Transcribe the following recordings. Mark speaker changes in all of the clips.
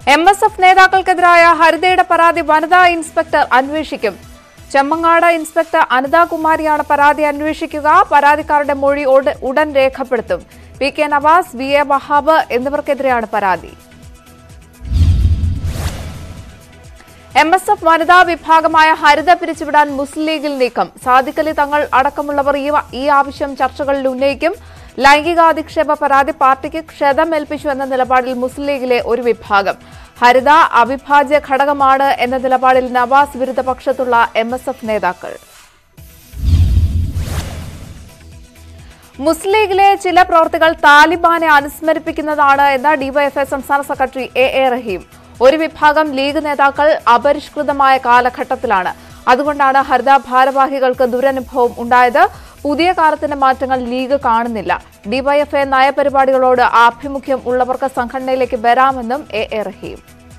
Speaker 1: M S F നേതാക്കൾക്കെതിരായ ഹരിതയുടെ പരാതി വനിതാ ഇൻസ്പെക്ടർ അന്വേഷിക്കും ചെമ്മങ്ങാട് ഇൻസ്പെക്ടർ അനിതാകുമാരിയാണ് പരാതി അന്വേഷിക്കുക പരാതിക്കാരുടെ മൊഴി ഉട- ഉടൻ രേഖപ്പെടുത്തും P K Navas V A Wahab എന്നിവർക്കെതിരെയാണ് പരാതി എം എസ് എഫ് വനിതാ വിഭാഗമായ ഹരിത പിരിച്ചുവിടാൻ മുസ്ലിം ലീഗിൽ നീക്കം സാദിഖലി തങ്ങൾ അടക്കമുള്ളവർ ഈ വ- ഈ ആവശ്യം ചർച്ചകളിൽ ഉന്നയിക്കും ലൈംഗികാധിക്ഷേപ പരാതി പാർട്ടിക്ക് ക്ഷതമേൽപ്പിച്ചു എന്ന നിലപാടിൽ മുസ്ലിം ലീഗിലെ ഒരു വിഭാഗം ഹരിത അവിഭാജ്യ ഘടകമാണ് എന്ന നിലപാടിൽ നവാസ് വിരുദ്ധ പക്ഷത്തുള്ള എം എസ് എഫ് നേതാക്കൾ മുസ്ലിം ലീഗിലെ ചില പ്രവർത്തികൾ താലിബാനെ അനുസ്മരിപ്പിക്കുന്നതാണ് എന്ന് ഡിവൈഎഫ്ഐ സംസ്ഥാന സെക്രട്ടറി എ എ റഹീം ഒരു വിഭാഗം ലീഗ് നേതാക്കൾ അപരിഷ്കൃതമായ കാലഘട്ടത്തിലാണ് അതുകൊണ്ടാണ് ഹരിത ഭാരവാഹികൾക്ക് ദുരനുഭവം ഉണ്ടായത് പുതിയ കാലത്തിന്റെ മാറ്റങ്ങൾ ലീഗ് കാണുന്നില്ല ഡിവൈഎഫ്ഐ നയപരിപാടികളോട് ആഭിമുഖ്യം ഉള്ളവർക്ക് സംഘടനയിലേക്ക് വരാമെന്നും എ എ റഹീം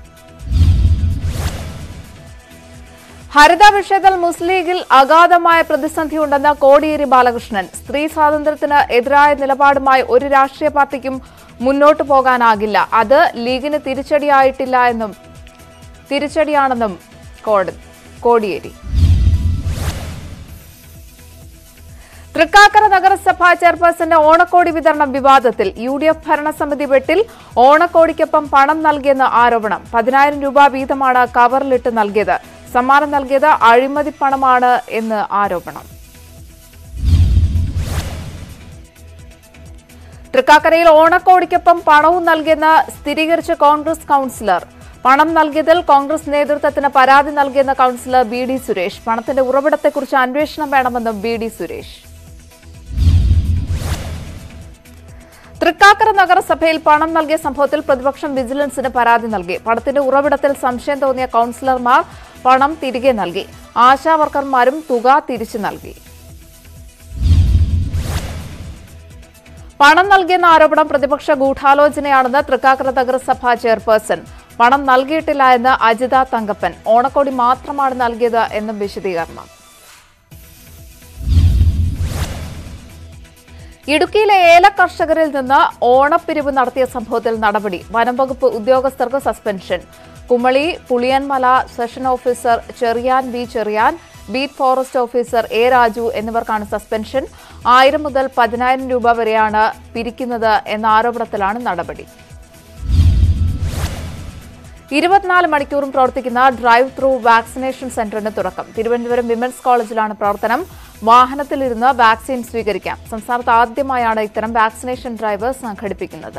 Speaker 1: ഹരിത വിഷയത്തിൽ മുസ്ലിം ലീഗിൽ അഗാധമായ പ്രതിസന്ധിയുണ്ടെന്ന് കോടിയേരി ബാലകൃഷ്ണൻ സ്ത്രീ സ്വാതന്ത്ര്യത്തിന് എതിരായ നിലപാടുമായി ഒരു രാഷ്ട്രീയ പാർട്ടിക്കും മുന്നോട്ടു പോകാനാകില്ല അത് ലീഗിന് തിരിച്ചടിയായിട്ടില്ല എന്നും തിരിച്ചടിയാണെന്നും കോട- കോടിയേരി തൃക്കാക്കര നഗരസഭാ ചെയർപേഴ്സന്റെ ഓണക്കോടി വിതരണം വിവാദത്തിൽ യു ഡി എഫ് ഭരണസമിതി വെട്ടിൽ ഓണക്കോടിക്കൊപ്പം പണം നൽകിയെന്ന് ആരോപണം പതിനായിരം രൂപ വീതമാണ് കവറിലിട്ട് നൽകിയത് സമ്മാനം നൽകിയത് അഴിമതി പണമാണ് എന്ന് ആരോപണം തൃക്കാക്കരയിൽ ഓണക്കോടിക്കൊപ്പം പണവും നൽകിയെന്ന് സ്ഥിരീകരിച്ച കോൺഗ്രസ് കൌൺസിലർ പണം നൽകിയതിൽ കോൺഗ്രസ് നേതൃത്വത്തിന് പരാതി നൽകിയെന്ന കൌൺസിലർ ബി ഡി സുരേഷ് പണത്തിന്റെ ഉറവിടത്തെക്കുറിച്ച് അന്വേഷണം വേണമെന്നും ബി ഡി സുരേഷ് തൃക്കാക്കര നഗരസഭയിൽ പണം നൽകിയ സംഭവത്തിൽ പ്രതിപക്ഷം വിജിലൻസിന് പരാതി നൽകി പണത്തിന്റെ ഉറവിടത്തിൽ സംശയം തോന്നിയ കൌൺസിലർമാർ പണം തിരികെ നൽകി ആശാ വർക്കർമാരും തുക തിരിച്ചു നൽകി പണം നൽകിയെന്ന ആരോപണം പ്രതിപക്ഷ ഗൂഢാലോചനയാണെന്ന് തൃക്കാക്കര നഗരസഭാ ചെയർപേഴ്സൺ പണം നൽകിയിട്ടില്ല എന്ന് അജിത തങ്കപ്പൻ ഓണക്കോടി മാത്രമാണ് നൽകിയത് എന്നും വിശദീകരണം ഇടുക്കിയിലെ ഏല കർഷകരിൽ നിന്ന് ഓണപ്പിരിവ് നടത്തിയ സംഭവത്തിൽ നടപടി വനം വകുപ്പ് ഉദ്യോഗസ്ഥർക്ക് suspension Kumily Puliyanmala section officer Cheriyan B Cheriyan beat forest officer A Raju എന്നിവർക്കാണ് സസ്പെൻഷൻ ആയിരം മുതൽ പതിനായിരം രൂപ വരെയാണ് പിരിക്കുന്നത് എന്ന ആരോപണത്തിലാണ് നടപടി ഇരുപത്തിനാല് മണിക്കൂറും പ്രവർത്തിക്കുന്ന ഡ്രൈവ് ത്രൂ വാക്സിനേഷൻ സെന്ററിന് തുടക്കം തിരുവനന്തപുരം വിമൻസ് കോളേജിലാണ് പ്രവർത്തനം വാഹനത്തിലിരുന്ന് വാക്സിൻ സ്വീകരിക്കാം സംസ്ഥാനത്ത് ആദ്യമായാണ് ഇത്തരം വാക്സിനേഷൻ ഡ്രൈവ് സംഘടിപ്പിക്കുന്നത്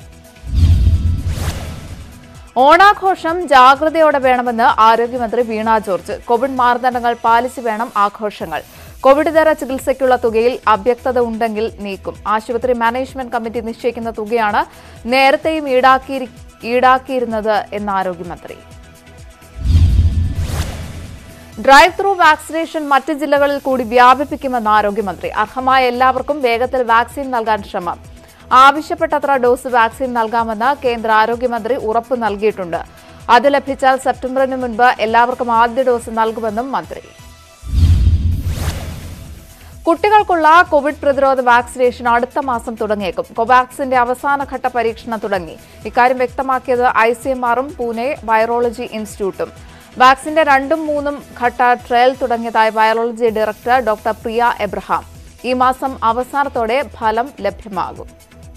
Speaker 1: ഓണാഘോഷം ജാഗ്രതയോടെ വേണമെന്ന് ആരോഗ്യമന്ത്രി വീണ ജോർജ് കോവിഡ് മാനദണ്ഡങ്ങൾ പാലിച്ചു വേണം ആഘോഷങ്ങൾ കോവിഡ് ഇതര ചികിത്സയ്ക്കുള്ള തുകയിൽ അവ്യക്തത ഉണ്ടെങ്കിൽ നീക്കും ആശുപത്രി മാനേജ്മെന്റ് കമ്മിറ്റി നിശ്ചയിക്കുന്ന തുകയാണ് നേരത്തെയും ഈടാക്കിയിരി- ഈടാക്കിയിരുന്നത് എന്ന് ആരോഗ്യമന്ത്രി ഡ്രൈവ് ത്രൂ വാക്സിനേഷൻ മറ്റ് ജില്ലകളിൽ കൂടി വ്യാപിപ്പിക്കുമെന്ന് ആരോഗ്യമന്ത്രി അർഹമായ എല്ലാവർക്കും വേഗത്തിൽ വാക്സിൻ നൽകാൻ ശ്രമം ആവശ്യപ്പെട്ടത്ര ഡോസ് വാക്സിൻ നൽകാമെന്ന് കേന്ദ്ര ആരോഗ്യമന്ത്രി ഉറപ്പ് നൽകിയിട്ടുണ്ട് അത് ലഭിച്ചാൽ സെപ്റ്റംബറിന് മുൻപ് എല്ലാവർക്കും ആദ്യ ഡോസ് നൽകുമെന്നും മന്ത്രി കുട്ടികൾക്കുള്ള കോവിഡ് പ്രതിരോധ വാക്സിനേഷൻ അടുത്ത മാസം തുടങ്ങിയേക്കും കോവാക്സിന്റെ അവസാനഘട്ട പരീക്ഷണം തുടങ്ങി ഇക്കാര്യം വ്യക്തമാക്കിയത് ഐ സി എം ആറും പൂനെ വൈറോളജി ഇൻസ്റ്റിറ്റ്യൂട്ടും വാക്സിന്റെ രണ്ടും മൂന്നും ഘട്ട ട്രയൽ തുടങ്ങിയതായി virology director doctor Priya Abraham ഈ മാസം അവസാനത്തോടെ ഫലം ലഭ്യമാകും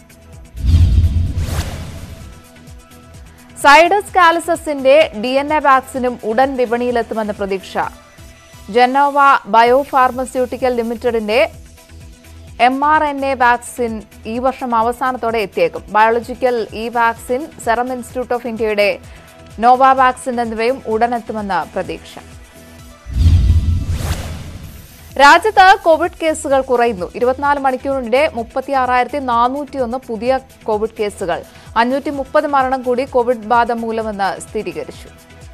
Speaker 1: സൈഡസ് കാലിസസിന്റെ ഡി എൻ എ വാക്സിനും ഉടൻ വിപണിയിലെത്തുമെന്ന് പ്രതീക്ഷ ജനോവ ബയോ ഫാർമസ്യൂട്ടിക്കൽ ലിമിറ്റഡിന്റെ M R N A vaccine ഈ വർഷം അവസാനത്തോടെ എത്തിയേക്കും biological E vaccine Serum Institute of ഇന്ത്യയുടെ നോവ വാക്സിൻ എന്നിവയും ഉടൻ എത്തുമെന്ന് പ്രതീക്ഷ രാജ്യത്ത് കോവിഡ് കേസുകൾ കുറയുന്നു ഇരുപത്തിനാല് മണിക്കൂറിനിടെ മുപ്പത്തി ആറായിരത്തി നാനൂറ്റിയൊന്ന് പുതിയ കോവിഡ് കേസുകൾ അഞ്ഞൂറ്റി മുപ്പത് മരണം കൂടി കോവിഡ് ബാധ മൂലമെന്ന് സ്ഥിരീകരിച്ചു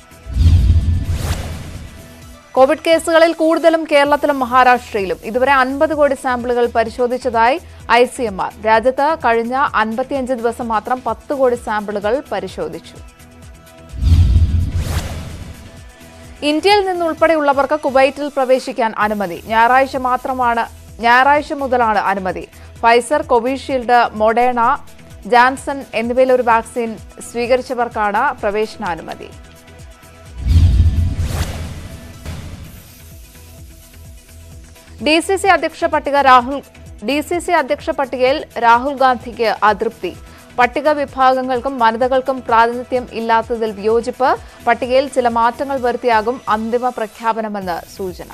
Speaker 1: കോവിഡ് കേസുകളിൽ കൂടുതലും കേരളത്തിലും മഹാരാഷ്ട്രയിലും ഇതുവരെ അൻപത് കോടി സാമ്പിളുകൾ പരിശോധിച്ചതായി ഐ സി എം ആർ രാജ്യത്ത് കഴിഞ്ഞ അൻപത്തിയഞ്ച് ദിവസം മാത്രം പത്ത് കോടി സാമ്പിളുകൾ പരിശോധിച്ചു ഇന്ത്യയിൽ നിന്നുൾപ്പെടെയുള്ളവർക്ക് കുവൈറ്റിൽ പ്രവേശിക്കാൻ അനുമതി ഞായറാഴ്ച മാത്രമാണ് ഞായറാഴ്ച മുതലാണ് അനുമതി ഫൈസർ കോവിഷീൽഡ് മൊഡേണ ജാൻസൺ എന്നിവയിൽ ഒരു വാക്സിൻ സ്വീകരിച്ചവർക്കാണ് പ്രവേശനാനുമതി ഡി സി സി അധ്യക്ഷ പട്ടിക രാഹുൽ ഡി സി സി അധ്യക്ഷ പട്ടികയിൽ രാഹുൽ ഗാന്ധിക്ക് അതൃപ്തി പട്ടിക വിഭാഗങ്ങൾക്കും വനിതകൾക്കും പ്രാതിനിധ്യം ഇല്ലാത്തതിൽ വിയോജിപ്പ് പട്ടികയിൽ ചില മാറ്റങ്ങൾ വരുത്തിയാകും അന്തിമ പ്രഖ്യാപനമെന്ന് സൂചന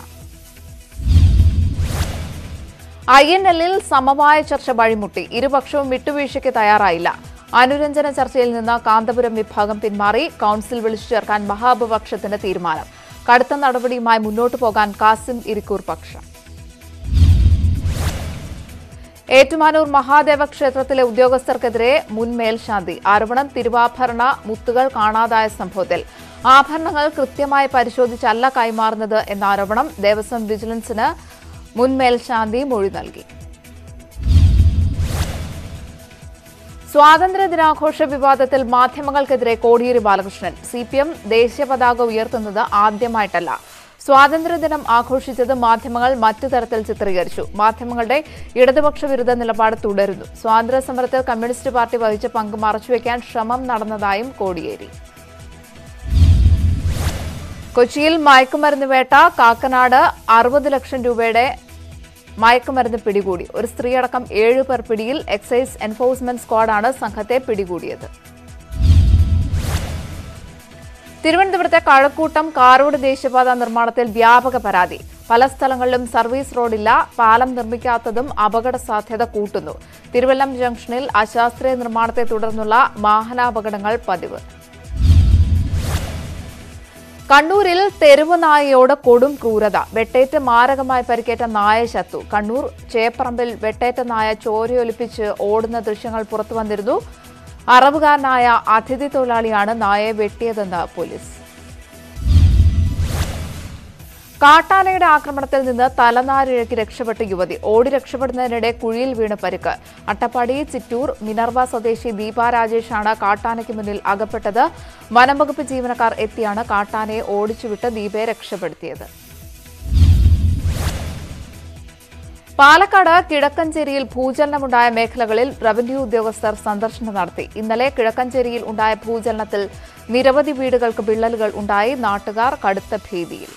Speaker 1: ഐ എൻ എല്ലിൽ സമവായ ചർച്ച വഴിമുട്ടി ഇരുപക്ഷവും വിട്ടുവീഴ്ചയ്ക്ക് തയ്യാറായില്ല അനുരഞ്ജന ചർച്ചയിൽ നിന്ന് കാന്തപുരം വിഭാഗം പിന്മാറി കൌൺസിൽ വിളിച്ചു ചേർക്കാൻ മഹാപക്ഷത്തിന്റെ തീരുമാനം കടുത്ത നടപടിയുമായി മുന്നോട്ടു പോകാൻ കാസിം ഇരിക്കൂർ പക്ഷം ഏറ്റുമാനൂർ മഹാദേവ ക്ഷേത്രത്തിലെ ഉദ്യോഗസ്ഥർക്കെതിരെ മുൻ മേൽശാന്തി ആരോപണം തിരുവാഭരണ മുത്തുകൾ കാണാതായ സംഭവത്തിൽ ആഭരണങ്ങൾ കൃത്യമായി പരിശോധിച്ചല്ല കൈമാറുന്നത് എന്ന ആരോപണം ദേവസ്വം വിജിലൻസിന് മുൻ മേൽശാന്തി മൊഴി നൽകി സ്വാതന്ത്ര്യ ദിനാഘോഷ വിവാദത്തിൽ മാധ്യമങ്ങൾക്കെതിരെ Kodiyeri Balakrishnan C P M ദേശീയ പതാക ഉയർത്തുന്നത് ആദ്യമായിട്ടല്ല സ്വാതന്ത്ര്യദിനം ആഘോഷിച്ചത് മാധ്യമങ്ങൾ മറ്റു തരത്തിൽ ചിത്രീകരിച്ചു മാധ്യമങ്ങളുടെ ഇടതുപക്ഷ വിരുദ്ധ നിലപാട് തുടരുന്നു സ്വാതന്ത്ര്യ സമരത്തിൽ കമ്മ്യൂണിസ്റ്റ് പാർട്ടി വഹിച്ച പങ്ക് മറച്ചുവെക്കാൻ ശ്രമം നടന്നതായും കോടിയേരി കൊച്ചിയിൽ മയക്കുമരുന്ന് വേട്ട കാക്കനാട് അറുപത് ലക്ഷം രൂപയുടെ മയക്കുമരുന്ന് പിടികൂടി ഒരു സ്ത്രീയടക്കം ഏഴ് പേർ പിടിയിൽ എക്സൈസ് എൻഫോഴ്സ്മെന്റ് സ്ക്വാഡാണ് സംഘത്തെ പിടികൂടിയത് തിരുവനന്തപുരത്തെ കഴക്കൂട്ടം കാരോട് ദേശീയപാത നിർമ്മാണത്തിൽ വ്യാപക പരാതി പല സ്ഥലങ്ങളിലും സർവീസ് റോഡില്ല പാലം നിർമ്മിക്കാത്തതും അപകട സാധ്യത കൂട്ടുന്നു തിരുവല്ലം ജംഗ്ഷനിൽ അശാസ്ത്രീയ നിർമ്മാണത്തെ തുടർന്നുള്ള വാഹനാപകടങ്ങൾ പതിവ് കണ്ണൂരിൽ തെരുവ് നായയോട് കൊടും ക്രൂരത വെട്ടേറ്റ് മാരകമായി പരിക്കേറ്റ നായ ചത്തു കണ്ണൂർ ചേപ്പറമ്പിൽ വെട്ടേറ്റ നായ ചോരയൊലിപ്പിച്ച് ഓടുന്ന ദൃശ്യങ്ങൾ പുറത്തു വന്നിരുന്നു അറവുകാരനായ അതിഥി തൊഴിലാളിയാണ് നായയെ വെട്ടിയതെന്ന് പോലീസ് കാട്ടാനയുടെ ആക്രമണത്തിൽ നിന്ന് തലനാരിഴയ്ക്ക് രക്ഷപ്പെട്ട യുവതി ഓടി രക്ഷപ്പെടുന്നതിനിടെ കുഴിയിൽ വീണ് പരിക്ക് അട്ടപ്പാടി ചിറ്റൂർ മിനർവ സ്വദേശി ദീപ രാജേഷാണ് കാട്ടാനയ്ക്ക് മുന്നിൽ അകപ്പെട്ടത് വനംവകുപ്പ് ജീവനക്കാർ എത്തിയാണ് കാട്ടാനയെ ഓടിച്ചുവിട്ട് ദീപയെ രക്ഷപ്പെടുത്തിയത് പാലക്കാട് കിഴക്കഞ്ചേരിയിൽ ഭൂചലനമുണ്ടായ മേഖലകളിൽ റവന്യൂ ഉദ്യോഗസ്ഥർ സന്ദർശനം നടത്തി ഇന്നലെ കിഴക്കഞ്ചേരിയിൽ ഉണ്ടായ ഭൂചലനത്തിൽ നിരവധി വീടുകൾക്ക് വിള്ളലുകൾ ഉണ്ടായി നാട്ടുകാർ കടുത്ത ഭീതിയിൽ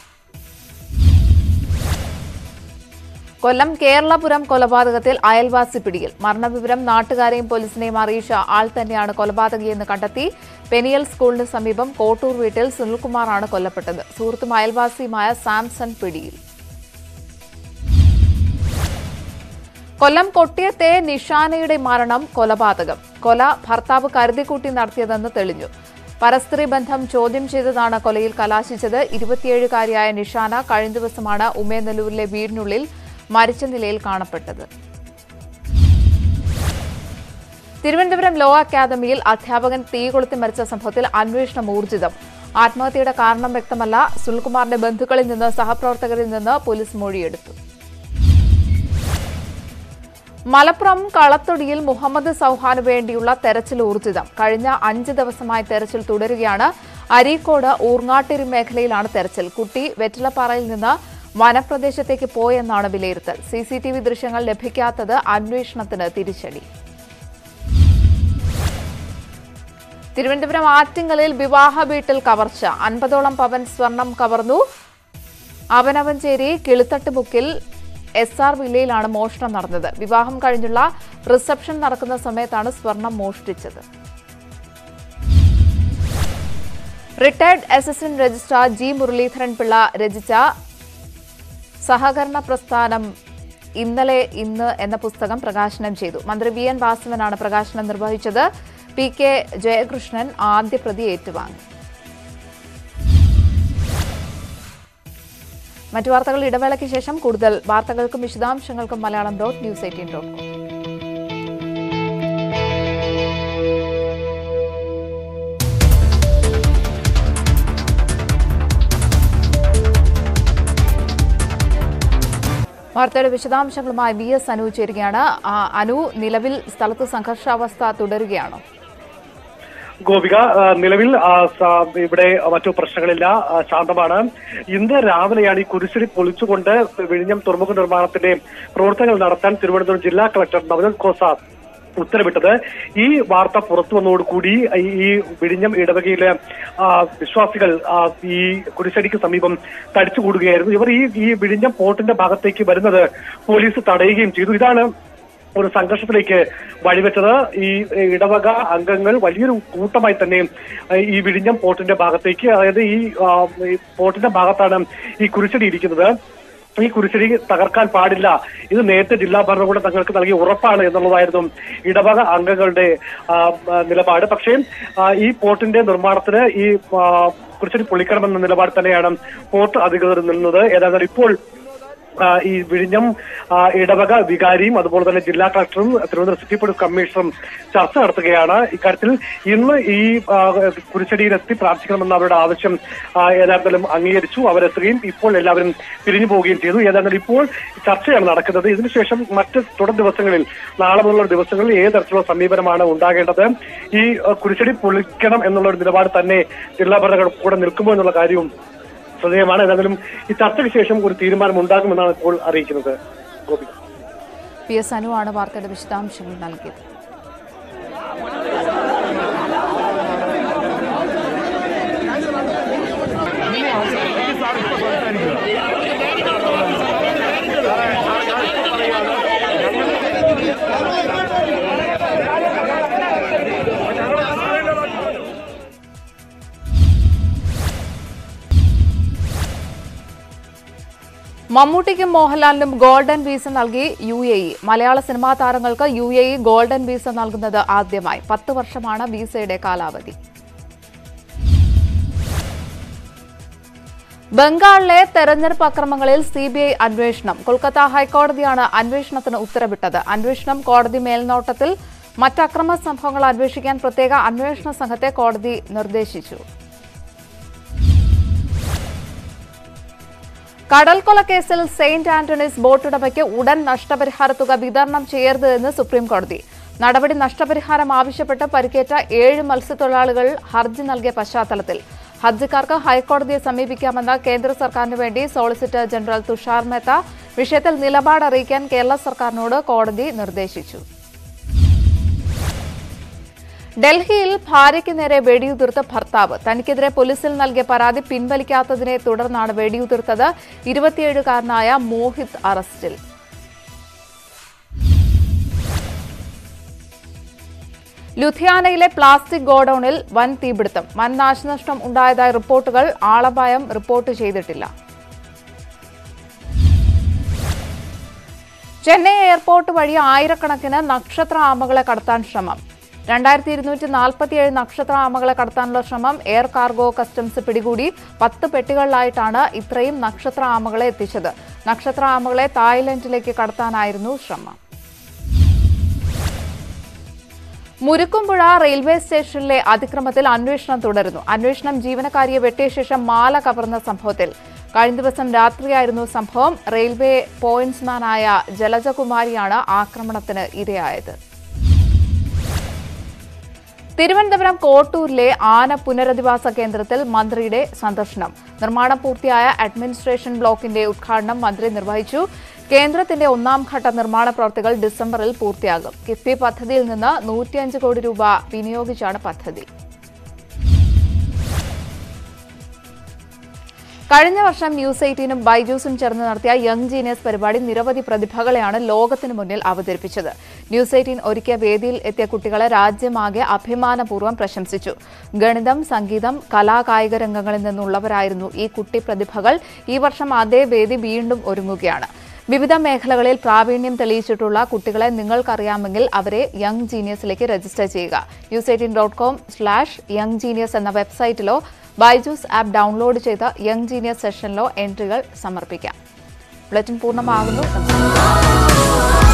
Speaker 1: കൊല്ലം കേരളപുരം കൊലപാതകത്തിൽ അയൽവാസി പിടിയിൽ മരണവിവരം നാട്ടുകാരെയും പോലീസിനെയും അറിയിച്ച ആൾ തന്നെയാണ് കൊലപാതകിയെന്ന് കണ്ടെത്തി പെനിയൽ സ്കൂളിന് സമീപം കോട്ടൂർ വീട്ടിൽ സുനിൽകുമാറാണ് കൊല്ലപ്പെട്ടത് സുഹൃത്തും അയൽവാസിയുമായ സാംസൺ പിടിയിൽ കൊല്ലം കൊട്ടിയത്തെ നിഷാനയുടെ മരണം കൊലപാതകം കൊല ഭർത്താവ് കരുതിക്കൂട്ടി നടത്തിയതെന്ന് തെളിഞ്ഞു പരസ്ത്രീ ബന്ധം ചോദ്യം ചെയ്തതാണ് കൊലയിൽ കലാശിച്ചത് ഇരുപത്തിയേഴുകാരിയായ നിഷാന കഴിഞ്ഞ ദിവസമാണ് ഉമേനല്ലൂരിലെ വീടിനുള്ളിൽ മരിച്ച നിലയിൽ കാണപ്പെട്ടത് തിരുവനന്തപുരം ലോ അക്കാദമിയിൽ അധ്യാപകൻ തീ കൊളുത്തി മരിച്ച സംഭവത്തിൽ അന്വേഷണം ഊർജിതം ആത്മഹത്യയുടെ കാരണം വ്യക്തമല്ല സുനിൽകുമാറിന്റെ ബന്ധുക്കളിൽ നിന്ന് സഹപ്രവർത്തകരിൽ നിന്ന് പോലീസ് മൊഴിയെടുത്തു മലപ്പുറം കളത്തൊടിയിൽ മുഹമ്മദ് സൗഹാന് വേണ്ടിയുള്ള തെരച്ചിൽ ഊർജിതം കഴിഞ്ഞ അഞ്ച് ദിവസമായി തെരച്ചിൽ തുടരുകയാണ് അരീക്കോട് ഊർങ്ങാട്ടിരി മേഖലയിലാണ് തെരച്ചിൽ കുട്ടി വെറ്റിലപ്പാറയിൽ നിന്ന് വനപ്രദേശത്തേക്ക് പോയെന്നാണ് വിലയിരുത്തൽ സി സി ടി വി ദൃശ്യങ്ങൾ ലഭിക്കാത്തത് അന്വേഷണത്തിന് തിരിച്ചടി തിരുവനന്തപുരം ആറ്റിങ്ങലിൽ വിവാഹ വീട്ടിൽ കവർച്ച അൻപതോളം പവൻ സ്വർണം കവർന്നു അവനവഞ്ചേരി കിളിത്തട്ട് മുക്കിൽ എസ് ആർ വില്ലയിലാണ് മോഷണം നടന്നത് വിവാഹം കഴിഞ്ഞുള്ള റിസപ്ഷൻ നടക്കുന്ന സമയത്താണ് സ്വർണം മോഷ്ടിച്ചത് retired assistant registrar G Muraleedharan Pillai രചിച്ച സഹകരണ പ്രസ്ഥാനം ഇന്നലെ ഇന്ന് എന്ന പുസ്തകം പ്രകാശനം ചെയ്തു മന്ത്രി വി എൻ വാസവനാണ് പ്രകാശനം നിർവഹിച്ചത് പി കെ ജയകൃഷ്ണൻ ആദ്യ പ്രതി ഏറ്റുവാങ്ങി മറ്റു വാർത്തകൾ ഇടവേളയ്ക്ക് ശേഷം കൂടുതൽ വാർത്തകൾക്കും വിശദാംശങ്ങൾക്കും Malayalam dot news eighteen dot com വാർത്തയുടെ വിശദാംശങ്ങളുമായി വി എസ് അനു ചേരുകയാണ് ആ, അനു നിലവിൽ സ്ഥലത്ത് സംഘർഷാവസ്ഥ തുടരുകയാണോ
Speaker 2: ഗോപിക ആ, നിലവിൽ ആ, സ- ഇവിടെ മറ്റു പ്രശ്നങ്ങളില്ല ആ, ശാന്തമാണ് ഇന്ന് രാവിലെയാണ് ഈ കുരിശിരി പൊളിച്ചുകൊണ്ട് വിഴിഞ്ഞം തുറമുഖ നിർമ്മാണത്തിന്റെ പ്രവർത്തനങ്ങൾ നടത്താൻ തിരുവനന്തപുരം ജില്ലാ കളക്ടർ നവനന്ദ് ഖോസ ഉത്തരവിട്ടത് ഈ വാർത്ത പുറത്തു വന്നതോടുകൂടി ഈ- ഈ വിഴിഞ്ഞം ഇടവകയിലെ ആ, വിശ്വാസികൾ ആ, ഈ കുരിശടിക്ക് സമീപം തടിച്ചുകൂടുകയായിരുന്നു ഇവർ ഈ ഈ വിഴിഞ്ഞം പോർട്ടിന്റെ ഭാഗത്തേക്ക് വരുന്നത് പോലീസ് തടയുകയും ചെയ്തു ഇതാണ് ഒരു സംഘർഷത്തിലേക്ക് വഴിവെച്ചത് ഈ ഇടവക അംഗങ്ങൾ വലിയൊരു കൂട്ടമായി തന്നെ ആ, ഈ വിഴിഞ്ഞം പോർട്ടിന്റെ ഭാഗത്തേക്ക് അതായത് ഈ ആ, ഈ പോർട്ടിന്റെ ഭാഗത്താണ് ഈ കുരിശടി ഇരിക്കുന്നത് ഈ കുരിശടി തകർക്കാൻ പാടില്ല ഇത് നേരത്തെ ജില്ലാ ഭരണകൂടം തങ്ങൾക്ക് നൽകിയ ഉറപ്പാണ് എന്നുള്ളതായിരുന്നു ഇടവക അംഗങ്ങളുടെ ആ, ആ, നിലപാട് പക്ഷേ ആ, ഈ പോർട്ടിന്റെ നിർമ്മാണത്തിന് ഈ ആ, കുരിശടി പൊളിക്കണമെന്ന നിലപാട് തന്നെയാണ് പോർട്ട് അധികൃതർ നിന്നത് ഏതാണ്ട് ഇപ്പോൾ ആ, ഈ വിഴിഞ്ഞം ആ, ഇടവക വികാരിയും അതുപോലെ തന്നെ ജില്ലാ കളക്ടറും തിരുവനന്തപുരം സിറ്റി പോലീസ് കമ്മീഷണറും ചർച്ച നടത്തുകയാണ് ഇക്കാര്യത്തിൽ ഇന്ന് ഈ ആ, കുരിശടിയിലെത്തി പ്രാർത്ഥിക്കണമെന്ന അവരുടെ ആവശ്യം ആ, യഥാർത്ഥത്തിലും അംഗീകരിച്ചു അവരെത്തുകയും ഇപ്പോൾ എല്ലാവരും പിരിഞ്ഞു പോവുകയും ചെയ്തു ഏതാണ്ട് ഇപ്പോൾ ചർച്ചയാണ് നടക്കുന്നത് ഇതിനുശേഷം മറ്റ് തുടർ ദിവസങ്ങളിൽ നാളെ മുതലുള്ള ദിവസങ്ങളിൽ ഏത് തരത്തിലുള്ള സമീപനമാണ് ഉണ്ടാകേണ്ടത് ഈ ആ, കുരിശടി പൊളിക്കണം എന്നുള്ള ഒരു നിലപാട് തന്നെ ജില്ലാ ഭരണകൂടം കൂടെ നിൽക്കുമോ എന്നുള്ള കാര്യവും ശ്രദ്ധേയമാണ് ഏതായാലും ഈ ചർച്ചയ്ക്ക് ശേഷം ഒരു തീരുമാനം ഉണ്ടാകുമെന്നാണ് ഇപ്പോൾ അറിയിക്കുന്നത് ഗോപി
Speaker 1: പി എസ് അനുവാണ് വാർത്തയുടെ വിശദാംശങ്ങൾ നൽകിയത് മമ്മൂട്ടിക്കും മോഹൻലാലിനും ഗോൾഡൻ വീസ നൽകി യു എ ഇ മലയാള സിനിമാ താരങ്ങൾക്ക് U A E golden visa നൽകുന്നത് ആദ്യമായി പത്ത് വർഷമാണ് വീസയുടെ കാലാവധി ബംഗാളിലെ തെരഞ്ഞെടുപ്പ് അക്രമങ്ങളിൽ സിബിഐ അന്വേഷണം കൊൽക്കത്ത ഹൈക്കോടതിയാണ് അന്വേഷണത്തിന് ഉത്തരവിട്ടത് അന്വേഷണം കോടതി മേൽനോട്ടത്തിൽ മറ്റ് അക്രമ സംഭവങ്ങൾ അന്വേഷിക്കാൻ പ്രത്യേക അന്വേഷണ സംഘത്തെ കോടതി നിർദ്ദേശിച്ചു കടൽക്കൊല കേസിൽ സെയിന്റ് ആന്റണീസ് ബോട്ടുടമയ്ക്ക് ഉടൻ നഷ്ടപരിഹാര തുക വിതരണം ചെയ്യരുത് എന്ന് സുപ്രീം കോടതി നടപടി നഷ്ടപരിഹാരം ആവശ്യപ്പെട്ട് പരിക്കേറ്റ ഏഴ് മത്സ്യത്തൊഴിലാളികൾ ഹർജി നൽകിയ പശ്ചാത്തലത്തിൽ ഹർജിക്കാർക്ക് ഹൈക്കോടതിയെ സമീപിക്കാമെന്ന് കേന്ദ്ര സർക്കാരിന് വേണ്ടി സോളിസിറ്റർ ജനറൽ തുഷാർ മേത്ത വിഷയത്തിൽ നിലപാട് അറിയിക്കാൻ കേരള സർക്കാരിനോട് കോടതി നിർദ്ദേശിച്ചു ഡൽഹിയിൽ ഭാര്യയ്ക്ക് നേരെ വെടിയുതിർത്ത ഭർത്താവ് തനിക്കെതിരെ പോലീസിൽ നൽകിയ പരാതി പിൻവലിക്കാത്തതിനെ തുടർന്നാണ് വെടിയുതിർത്തത് ഇരുപത്തിയേഴുകാരനായ മോഹിത് അറസ്റ്റിൽ ലുധിയാനയിലെ പ്ലാസ്റ്റിക് ഗോഡൌണിൽ വൻ തീപിടുത്തം വൻ നാശനഷ്ടം ഉണ്ടായതായി റിപ്പോർട്ടുകൾ ആളപായം റിപ്പോർട്ട് ചെയ്തിട്ടില്ല ചെന്നൈ എയർപോർട്ട് വഴി ആയിരക്കണക്കിന് നക്ഷത്ര ആമകളെ കടത്താൻ ശ്രമം രണ്ടായിരത്തി ഇരുന്നൂറ്റി നാൽപ്പത്തിയേഴ് നക്ഷത്ര ആമകളെ കടത്താനുള്ള ശ്രമം എയർ കാർഗോ കസ്റ്റംസ് പിടികൂടി പത്ത് പെട്ടികളിലായിട്ടാണ് ഇത്രയും നക്ഷത്ര ആമകളെ എത്തിച്ചത് നക്ഷത്ര ആമകളെ തായ്ലൻഡിലേക്ക് കടത്താനായിരുന്നു ശ്രമം മുരുക്കുംപുഴ റെയിൽവേ സ്റ്റേഷനിലെ അതിക്രമത്തിൽ അന്വേഷണം തുടരുന്നു അന്വേഷണം ജീവനക്കാരിയെ വെട്ടിയ ശേഷം മാല കവർന്ന സംഭവത്തിൽ കഴിഞ്ഞ ദിവസം രാത്രിയായിരുന്നു സംഭവം റെയിൽവേ പോയിന്റ്സ്മാനായ ജലജകുമാരിയാണ് ആക്രമണത്തിന് ഇരയായത് തിരുവനന്തപുരം കോട്ടൂരിലെ ആന പുനരധിവാസ കേന്ദ്രത്തിൽ മന്ത്രിയുടെ സന്ദർശനം നിർമ്മാണം പൂർത്തിയായ അഡ്മിനിസ്ട്രേഷൻ ബ്ലോക്കിന്റെ ഉദ്ഘാടനം മന്ത്രി നിർവഹിച്ചു കേന്ദ്രത്തിന്റെ ഒന്നാം ഘട്ട നിർമ്മാണ പ്രവൃത്തികൾ ഡിസംബറിൽ പൂർത്തിയാകും കിഫ്ബി പദ്ധതിയിൽ നിന്ന് നൂറ്റിയഞ്ച് കോടി രൂപ വിനിയോഗിച്ചാണ് പദ്ധതി കഴിഞ്ഞ വർഷം ന്യൂസ് എയ്റ്റീനും ബൈജൂസും ചേർന്ന് നടത്തിയ യങ് ജീനിയസ് പരിപാടി നിരവധി പ്രതിഭകളെയാണ് ലോകത്തിന് മുന്നിൽ അവതരിപ്പിച്ചത് ന്യൂസ് എയ്റ്റീൻ ഒരുക്കിയ വേദിയിൽ എത്തിയ കുട്ടികളെ രാജ്യമാകെ അഭിമാനപൂർവ്വം പ്രശംസിച്ചു ഗണിതം സംഗീതം കലാകായിക രംഗങ്ങളിൽ നിന്നുള്ളവരായിരുന്നു ഈ കുട്ടി പ്രതിഭകൾ ഈ വർഷം അതേ വേദി വീണ്ടും ഒരുങ്ങുകയാണ് വിവിധ മേഖലകളിൽ പ്രാവീണ്യം തെളിയിച്ചിട്ടുള്ള കുട്ടികളെ നിങ്ങൾക്കറിയാമെങ്കിൽ അവരെ യങ് ജീനിയസിലേക്ക് രജിസ്റ്റർ ചെയ്യുക news eighteen dot com slash young genius എന്ന വെബ്സൈറ്റിലോ ബൈജൂസ് ആപ്പ് ഡൗൺലോഡ് ചെയ്ത യങ് ജീനിയസ് സെഷനിലോ എൻട്രികൾ സമർപ്പിക്കാം ബുള്ളറ്റിൻ പൂർണ്ണമാകുന്നു നമസ്കാരം